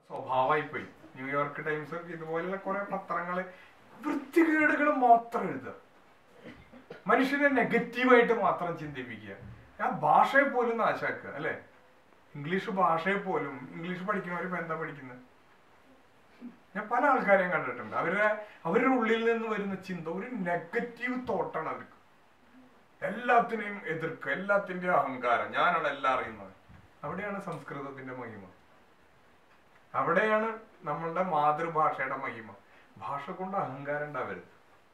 സ്വഭാവമായി പോയി New York times ഇതുപോലുള്ള കുറെ പത്രങ്ങള് വൃത്തികേടുകൾ മാത്രം എഴുതുക മനുഷ്യനെ നെഗറ്റീവായിട്ട് മാത്രം ചിന്തിപ്പിക്കുക ആ ഭാഷയെ പോലും നാശാക്കുക അല്ലെ ഇംഗ്ലീഷ് ഭാഷയെ പോലും ഇംഗ്ലീഷ് പഠിക്കുന്നവർ ഇപ്പൊ എന്താ പഠിക്കുന്നത് ഞാൻ പല ആൾക്കാരെയും കണ്ടിട്ടുണ്ട് അവരുടെ അവരുടെ ഉള്ളിൽ നിന്ന് വരുന്ന ചിന്ത ഒരു നെഗറ്റീവ് തോട്ടാണ് അവർക്ക് എല്ലാത്തിനെയും എതിർക്കുക എല്ലാത്തിന്റെയും അഹങ്കാരം ഞാനാണ് എല്ലാം അറിയുന്നത് അവിടെയാണ് സംസ്കൃതത്തിന്റെ മഹിമ അവിടെയാണ് നമ്മളുടെ മാതൃഭാഷയുടെ മഹിമ ഭാഷ കൊണ്ട് അഹങ്കാരം ഉണ്ടാവരുത്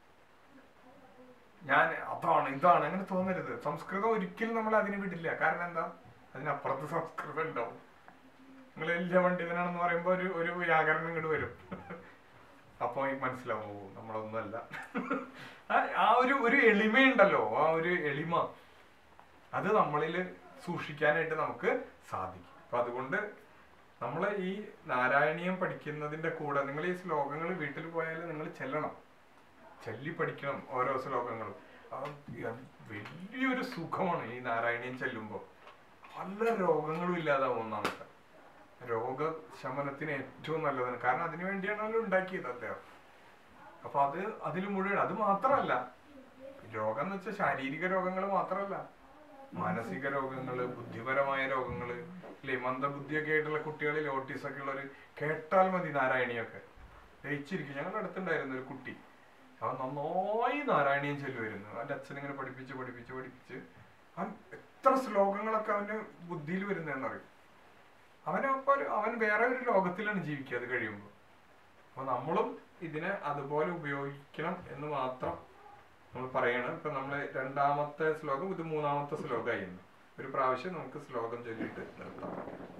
ഞാൻ അതാണ് ഇതാണ് അങ്ങനെ തോന്നരുത് സംസ്കൃതം ഒരിക്കലും നമ്മൾ അതിന് വിടില്ല കാരണം എന്താ അതിനപ്പുറത്ത് സംസ്കൃതം ഉണ്ടാവും നിങ്ങൾ വലിയ പണ്ഡിതനാണെന്ന് പറയുമ്പോൾ ഒരു ഒരു വ്യാകരണം ഇങ്ങോട്ട് വരും അപ്പൊ ഈ മനസ്സിലാവും ഓ, നമ്മളൊന്നുമല്ല ആ- ആ ഒരു ഒരു എളിമയുണ്ടല്ലോ ആ ഒരു എളിമ അത് നമ്മളിൽ സൂക്ഷിക്കാനായിട്ട് നമുക്ക് സാധിക്കും അപ്പൊ അതുകൊണ്ട് നമ്മൾ ഈ നാരായണീയം പഠിക്കുന്നതിന്റെ കൂടെ നിങ്ങൾ ഈ ശ്ലോകങ്ങൾ വീട്ടിൽ പോയാൽ നിങ്ങൾ ചെല്ലണം ചൊല്ലി പഠിക്കണം ഓരോ ശ്ലോകങ്ങളും അത് വലിയൊരു സുഖമാണ് ഈ നാരായണീയം ചെല്ലുമ്പോൾ പല രോഗങ്ങളും ഇല്ലാതാവും ഒന്നാമത്തെ രോഗശമനത്തിന് ഏറ്റവും നല്ലതാണ് കാരണം അതിനു വേണ്ടിയാണല്ലോ ഉണ്ടാക്കിയത് അദ്ദേഹം അപ്പൊ അത് അതിൽ മുഴുവൻ അത് മാത്രമല്ല രോഗം എന്ന് വെച്ചാൽ ശാരീരിക രോഗങ്ങൾ മാത്രമല്ല മാനസിക രോഗങ്ങള് ബുദ്ധിപരമായ രോഗങ്ങള് ഇല്ലേ മന്ദബുദ്ധിയൊക്കെ ആയിട്ടുള്ള കുട്ടികളിൽ ഓട്ടീസ് ഒക്കെ ഉള്ളവര് കേട്ടാൽ മതി നാരായണിയൊക്കെ ജയിച്ചിരിക്കും ഞങ്ങളുടെ അടുത്തുണ്ടായിരുന്നു ഒരു കുട്ടി അവൻ നന്നായി നാരായണീയം ചൊല്ലുമായിരുന്നു അവന്റെ അച്ഛൻ ഇങ്ങനെ പഠിപ്പിച്ച് പഠിപ്പിച്ച് പഠിപ്പിച്ച് അവൻ എത്ര ശ്ലോകങ്ങളൊക്കെ അവന്റെ ബുദ്ധിയിൽ വരുന്നതെന്നറിയും അവനപ്പൊ ഒരു- അവൻ വേറെ ഒരു ലോകത്തിലാണ് ജീവിക്കുക അത് കഴിയുമ്പോൾ അപ്പൊ നമ്മളും ഇതിനെ അതുപോലെ ഉപയോഗിക്കണം എന്ന് മാത്രം നമ്മൾ പറയണം ഇപ്പൊ നമ്മള് രണ്ടാമത്തെ ശ്ലോകം ഇത് മൂന്നാമത്തെ ശ്ലോകമായിരുന്നു ഒരു പ്രാവശ്യം നമുക്ക് ശ്ലോകം ചൊല്ലിയിട്ട് നിർത്താം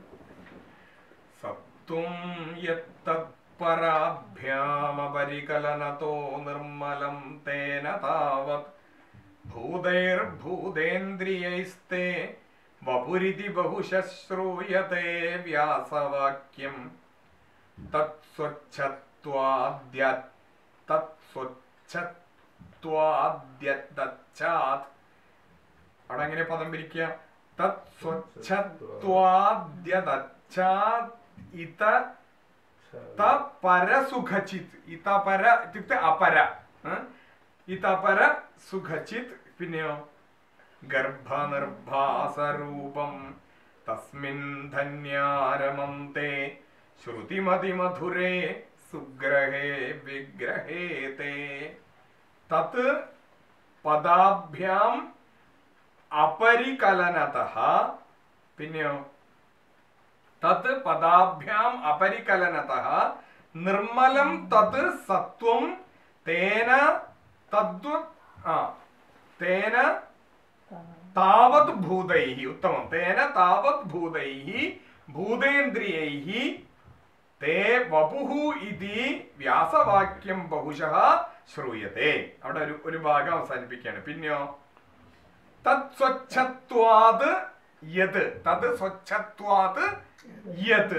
സത്വം യത്തത്പരാഭ്യാമപരികലനതോ നിർമ്മലം തേന താവത് ഭൂതൈർഭൂതേന്ദ്രിയൈസ്തേ വപുരിതി ബഹുശ്രൂയത്തെ വ്യാസവാക്യം തത്സ്വച്ഛത്വാദ്യ തത്സ്വച്ഛത്വാദ്യച്ചാത് അവിടെ എങ്ങനെ പദം പിരിക്കുക തത്സ്വച്ഛത്വാദ്യച്ചാത് ഇത ത പരസുഖചിത് ഇത പര ഇത്യുക്തെ അപര ഏ? ഇത പര സുഖചിത് പിന്നെയോ ഗർഭനിർഭാസരൂപം തസ്മിൻ ധന്യാരമന്തെ ശ്രുതിമതിമധുരേ സുഗ്രഹേ വിഗ്രഹേ തേ തത് പദാഭ്യാം അപരികലനതഃ പിന്നെയോ തത് പദാഭ്യാം അപരികലനതഃ നിർമ്മലം തത് സത്വം തേന തദ്വ ആ തേന താവത് ഭൂതൈः ഉത്തമം തേന താവത് ഭൂതൈः ഭൂതേന്ദ്രിയൈः തേ വപുഃ ഇതി വ്യാസവാക്യം ബഹുശഃ ശ്രൂയത്തെ അവിടെ ഒരു ഒരു ഭാഗം അവസാനിപ്പിക്കുകയാണ് പിന്നെയോ തത് സ്വച്ഛത്വാത് യത് തത് സ്വച്ഛത്വാത് യത്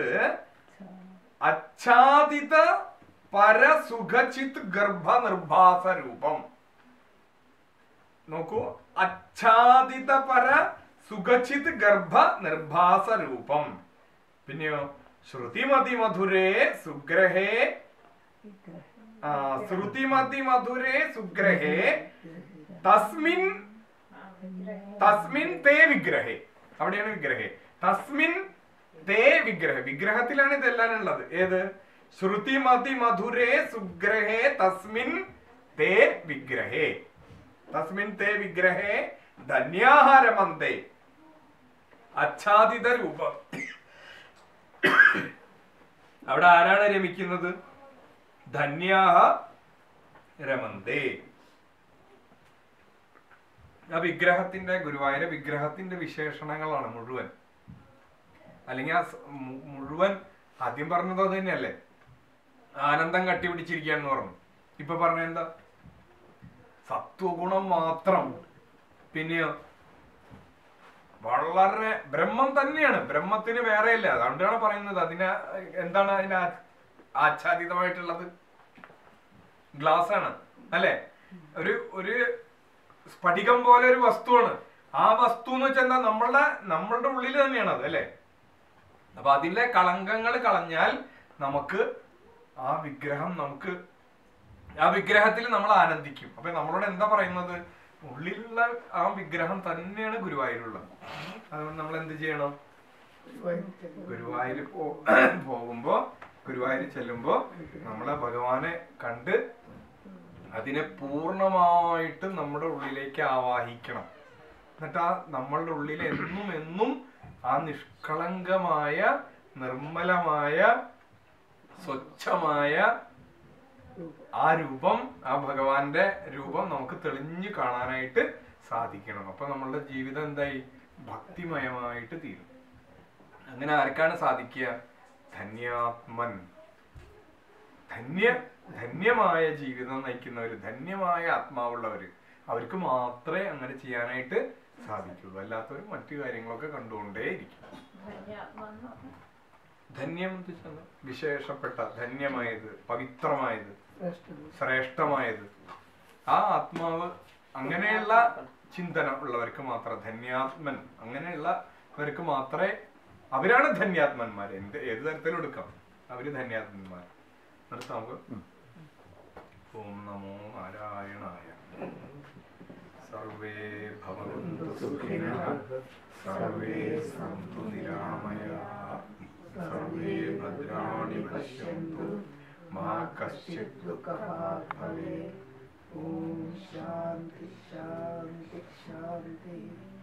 അച്ഛാദിത പരസുഖചിത് ഗർഭനിർഭാസ രൂപം നോക്കൂ അച്ഛാദിത പര സുഖചിത് ഗർഭ നിർഭാസ രൂപം പിന്നെയോ ശ്രുതിമതി മധുരേ സുഗ്രഹേ ആ, ശ്രുതിമതി മധുരേ സുഗ്രഹേ തസ്മിൻ തസ്മിൻ തേ വിഗ്രഹേ അവിടെയാണ് വിഗ്രഹേ തസ്മിൻ തേ വിഗ്രഹ വിഗ്രഹത്തിലാണ് ഇതെല്ലാം ഉള്ളത് ഏത് ശ്രുതിമതി മധുരേ സുഗ്രഹേ തസ്മിൻ തേ വിഗ്രഹേ തസ്മിൻ തേ വിഗ്രഹേ ധന്യാഹാരമന്തേ ആച്ഛാദിത രൂപം അവിടെ ആരാണ് രമിക്കുന്നത് ധന്യാഹ രമന്തേ ആ വിഗ്രഹത്തിന്റെ ഗുരുവായൂര വിഗ്രഹത്തിന്റെ വിശേഷണങ്ങളാണ് മുഴുവൻ അല്ലെങ്കിൽ ആ സ- മു- മുഴുവൻ ആദ്യം പറഞ്ഞത് അത് തന്നെയല്ലേ ആനന്ദം കട്ടിപിടിച്ചിരിക്കുകയാണെന്ന് പറഞ്ഞു ഇപ്പൊ പറഞ്ഞ എന്താ സത്വഗുണം മാത്രം പിന്നെയോ വളരെ ബ്രഹ്മം തന്നെയാണ് ബ്രഹ്മത്തിന് വേറെയല്ല അതുകൊണ്ടാണ് പറയുന്നത് അതിന് എന്താണ് അതിന് ആ- ആച്ഛാദിതമായിട്ടുള്ളത് ഗ്ലാസ് ആണ് അല്ലെ ഒരു ഒരു സ്ഫടികം പോലെ ഒരു വസ്തുവാണ് ആ വസ്തു എന്ന് വെച്ചാൽ എന്താ നമ്മളുടെ നമ്മളുടെ ഉള്ളിൽ തന്നെയാണ് അത് അല്ലെ അപ്പൊ അതിലെ കളങ്കങ്ങൾ കളഞ്ഞാൽ നമുക്ക് ആ വിഗ്രഹം നമുക്ക് ആ വിഗ്രഹത്തിൽ നമ്മൾ ആനന്ദിക്കും അപ്പൊ നമ്മളോട് എന്താ പറയുന്നത് ഉള്ളിലുള്ള ആ വിഗ്രഹം തന്നെയാണ് ഗുരുവായൂരുള്ളത് അതുകൊണ്ട് നമ്മൾ എന്ത് ചെയ്യണം ഗുരുവായൂർ പോ- പോകുമ്പോ ഗുരുവായൂർ ചെല്ലുമ്പോ നമ്മളെ ഭഗവാനെ കണ്ട് അതിനെ പൂർണ്ണമായിട്ട് നമ്മുടെ ഉള്ളിലേക്ക് ആവാഹിക്കണം എന്നിട്ട് ആ നമ്മളുടെ ഉള്ളിൽ എന്നും എന്നും ആ നിഷ്കളങ്കമായ നിർമ്മലമായ സ്വച്ഛമായ ആ രൂപം ആ ഭഗവാന്റെ രൂപം നമുക്ക് തെളിഞ്ഞു കാണാനായിട്ട് സാധിക്കണം അപ്പൊ നമ്മളുടെ ജീവിതം എന്തായി ഭക്തിമയമായിട്ട് തീരും അങ്ങനെ ആർക്കാണ് സാധിക്കുക ധന്യാത്മൻ ധന്യ ധന്യമായ ജീവിതം നയിക്കുന്നവര് ധന്യമായ ആത്മാവുള്ളവര് അവർക്ക് മാത്രമേ അങ്ങനെ ചെയ്യാനായിട്ട് സാധിക്കുള്ളൂ അല്ലാത്തവർ മറ്റു കാര്യങ്ങളൊക്കെ കണ്ടുകൊണ്ടേയിരിക്കും ധന്യം എന്ന് വെച്ചാൽ വിശേഷപ്പെട്ട ധന്യമായത് പവിത്രമായത് ശ്രേഷ്ഠമായത് ആ ആത്മാവ് അങ്ങനെയുള്ള ചിന്തന ഉള്ളവർക്ക് മാത്രം ധന്യാത്മൻ അങ്ങനെയുള്ളവർക്ക് മാത്രമേ അവരാണ് ധന്യാത്മന്മാർ എന്ത് ഏത് തരത്തിലും എടുക്കാം അവര് ധന്യാത്മന്മാർ നിർത്താം നമുക്ക് ഓം നമോ നാരായണായ സർവേ ഭവന്തു സുഖിനഃ സർവേ സന്തു നിരാമയാഃ സർവേ ഭദ്രാണി പശ്യന്തു മാ കശ്ചിത് ദുഃഖഭാഗ് ഭവേത് ഓം ശാന്തി ശാന്തി ശാന്തി